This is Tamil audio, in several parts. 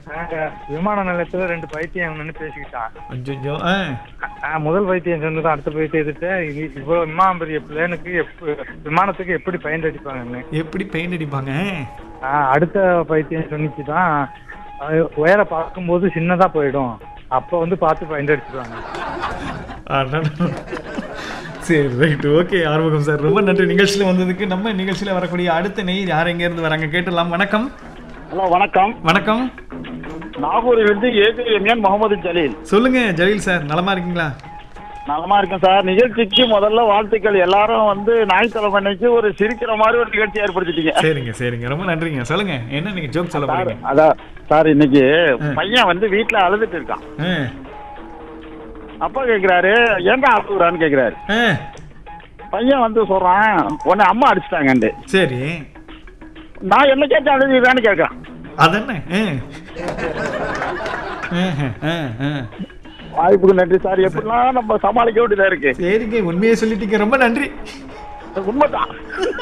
நாங்க விமான நிலையத்துல ரெண்டு பைத்தியம் நின்று பேசிக்கிட்டான் அஞ்சோ ஆ ஆ, முதல் பைத்தியம் சொன்னது அடுத்த பைத்தியத்திட்ட இது இவ்வளவு விமானம் பெரிய பிளேனுக்கு எப்ப விமானத்துக்கு எப்படி பெயிண்ட் அடிப்பாங்கன்னு எப்படி பெயிண்ட் அடிப்பாங்க ஆ, அடுத்த பைத்தியம் சொன்னிச்சு தான் உயர பார்க்கும்போது சின்னதா போயிடும் அப்ப வந்து பார்த்து பெயிண்ட் அடிச்சிருவாங்க அடடா. சரி ரைட் ஓகே ஆர்வகம் சார் ரொம்ப நன்றி நிகழ்ச்சியில் வந்ததுக்கு நம்ம நிகழ்ச்சியில் வரக்கூடிய அடுத்த நெய் யார் எங்கேருந்து வராங்க கேட்டுடலாம் வணக்கம் ஹலோ வணக்கம் வணக்கம் நாகூரிலிருந்து ஏபிஎம்என் முகமது ஜலீல் சொல்லுங்க ஜலீல் சார் நலமா இருக்கீங்களா நலமா இருக்கேன் சார் நிகழ்ச்சிக்கு முதல்ல வாழ்த்துக்கள் எல்லாரும் வந்து ஞாயிற்றுக்கிழமை அன்னைக்கு ஒரு சிரிக்கிற மாதிரி ஒரு நிகழ்ச்சி ஏற்படுத்திட்டீங்க சரிங்க சரிங்க ரொம்ப நன்றிங்க சொல்லுங்க என்ன நீங்க ஜோக் சொல்ல சார் போறீங்க அதான் சார் இன்னைக்கு பையன் வந்து வீட்டுல அழுதுட்டு இருக்கான் ஆ, அப்பா கேக்குறாரு ஏன்டா அழுகுறான்னு கேக்குறாரு ஆ, பையன் வந்து சொல்றான் உன்னை அம்மா அடிச்சிட்டாங்கண்டு சரி நான் என்ன கேட்டு அழுதுறான்னு கேட்கறான் அதென்ன ஆ. ஆஹா, ஆ, ஆ. வாய்ப்புக்கு நன்றி சார் எப்படிலாம் நம்ம சமாளிக்க வேண்டியதா இருக்கு சரிங்க உண்மையை சொல்லிட்டீங்க ரொம்ப நன்றி உண்மைதான்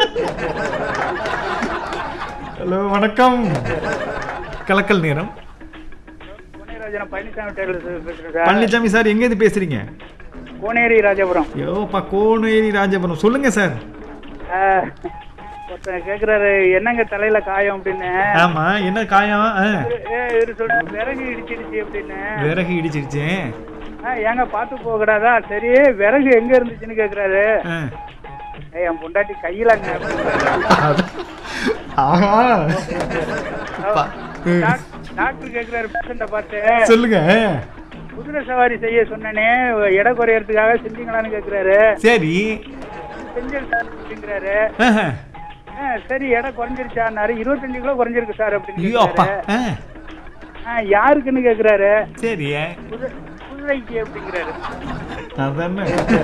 ஹலோ வணக்கம் கலக்கல் நேரம் கோனேராஜன் பழனிசாமி டெய்லர் பேசுறேன் பழனிசாமி சார் எங்கேருந்து பேசுறீங்க கோனேரி ராஜபுரம் யோப்பா கோனேரி ராஜபுரம் சொல்லுங்க சார் ஒருத்தன் கேக்குறாரு என்னங்க தலையில காயம் அப்படின்னு ஆமா என்ன காயம் ஆ, இவரு சொல்ற விறகு இடிச்சிடுச்சு அப்படின்னு விறகு இடிச்சிருச்சு ஆ, ஏங்க பார்த்து போக கூடாதா சரி விறகு எங்க இருந்துச்சுன்னு கேக்குறாரு ஆ. ஏய், என் பொண்டாட்டி கையிலங்க அப்படிங்கிறாரு. அது- ஆஹா பா- ம். டாக்- டாக்டர் கேக்குறாரு பேஷண்ட பார்த்து சொல்லுங்க குதிரை சவாரி செய்ய சொன்னனே எடை குறையறதுக்காக செஞ்சீங்களான்னு கேக்குறாரு சரி செஞ்சேன் சார் அப்படிங்கிறாரு ஆஹா. ஆ, சரி எடை குறைஞ்சிருச்சான்னாரு இருபத்தஞ்சு கிலோ குறைஞ்சிருக்கு சார் அப்படின்னு ஐயோ அப்பா கேக்குறாரு. ஆ, ஆ, யாருக்குன்னு கேக்குறாரு சரி குதிரை குதிரைக்கு அப்படிங்கிறாரு அதானே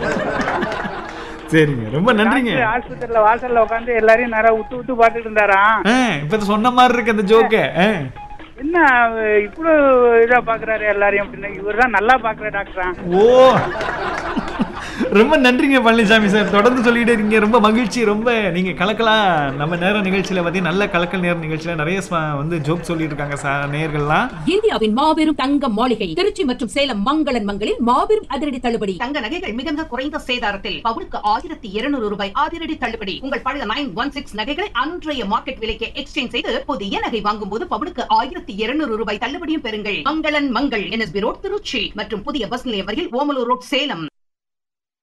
சரிங்க ரொம்ப நன்றிங்க டாக்டர் ஆஸ்பத்திரியில வாசல்ல உட்காந்து எல்லாரையும் நேரம் விட்டு விட்டு பாத்துட்டு இருந்தாராம் ஆ, இப்ப இது சொன்ன மாதிரி இருக்கு அந்த ஜோக்க என்ன அவ- இவ்வளவு இதா பாக்குறாரு எல்லாரையும் அப்படின்னு இவர்தான் நல்லா பாக்குற டாக்டரா ஓ ரொம்ப நன்றிங்க பழனிசாமி சார் தொடர்ந்து சொல்லிட்டே இருக்கீங்க ரொம்ப மகிழ்ச்சி ரொம்ப நீங்க கலக்கலாம் நம்ம நேர நிகழ்ச்சியில பார்த்தீங்கன்னா நல்ல கலக்கல் நேர நிகழ்ச்சியில நிறைய ஸ்வ- வந்து ஜோக் சொல்லிட்டு இருக்காங்க சார் நேர்கள்லாம் இந்தியாவின் மாபெரும் தங்க மாளிகை திருச்சி மற்றும் சேலம் மங்களன் மங்களில் மாபெரும் அதிரடி தள்ளுபடி தங்க நகைகள் மிக மிக குறைந்த சேதாரத்தில் பவுனுக்கு ஆயிரத்தி இருநூறு ரூபாய் அதிரடி தள்ளுபடி உங்கள் பழைய நைன் ஒன் சிக்ஸ் நகைகளை அன்றைய மார்க்கெட் விலைக்கு எக்ஸ்சேஞ்ச் செய்து புதிய நகை வாங்கும் போது பவுனுக்கு ஆயிரத்தி இருநூறு ரூபாய் தள்ளுபடியும் பெறுங்கள் மங்களன் மங்கள் என்எஸ்பி ரோட் திருச்சி மற்றும் புதிய பஸ் நிலையம் வரையில் ஓமலூர் ரோட் சேலம்